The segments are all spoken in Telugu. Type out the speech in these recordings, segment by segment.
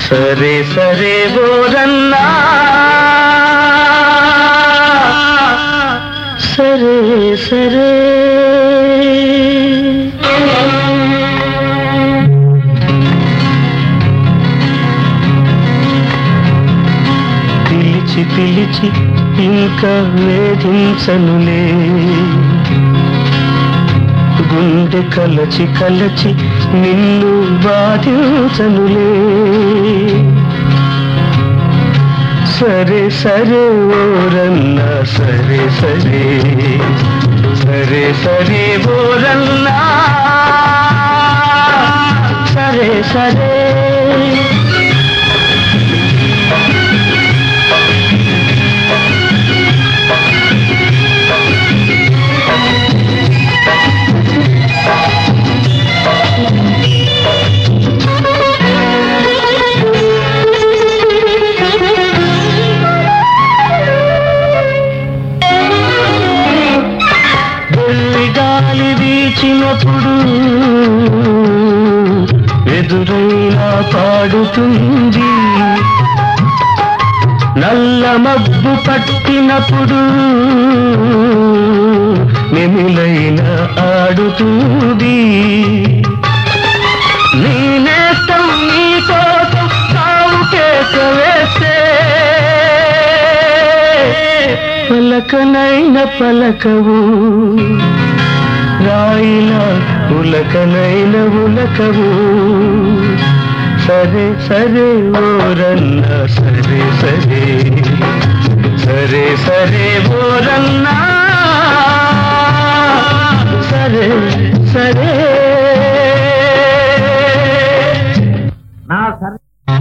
సరే సరే బోరన్నా సరే సరే పిలిచి పిలిచి ఇంకా వేధించనులే గుండె కలచి కలచి నిన్ను బాధించనులే సరే సరే ఓరన్నా సరే సరే సరే సరే ఓరన్నా సరే సరే వెళ్ళి గాలి వీచినప్పుడు ఎదురైనా పాడుతుంది నల్ల మబ్బు పట్టినప్పుడు నెమిలైన ఆడుతుంది నీ నేస్తం నీ కోసం సాగు కేక వేస్తే పలకనైన పలకవు రాయిలా ఉలకనైన ఉలకవు సరే సరే ఓరన్నా సరే సరే సరే సరే ఓరన్నా సరే సరే నా సర్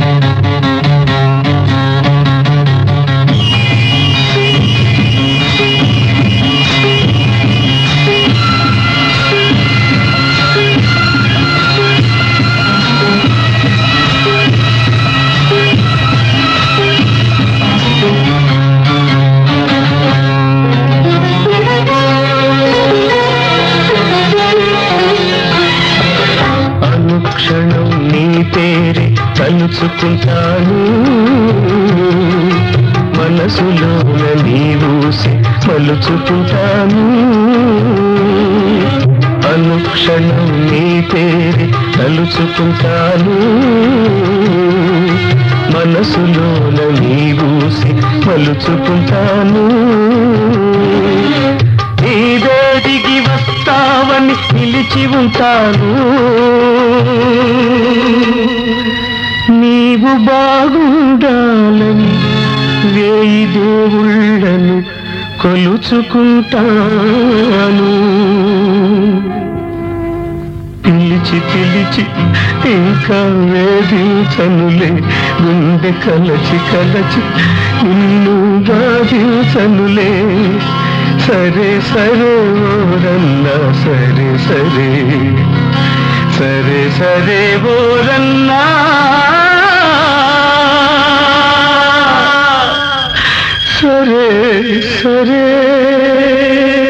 అనుక్షణం నీ పేరే తలుచుకుంటాను మనసులోన నీ ఊసి మలుచుకుంటాను అనుక్షణం నీ పేరే తలుచుకుంటాను మనసులోన నీ ఊసి మలుచుకుంటాను నీదే దిగి వస్తావని నిలిచి ఉంటాను నీవు బాగుండాలని వేయి దేవుళ్ళను కొలుచుకుంటాను పిలిచి పిలిచి ఇంకా వేధించనులే గుండె కలచి కలచి నిన్ను బాధించనులే సరే సరే ఓరన్నా సరే సరే సరే సరే ఓరన్నా సరే సరే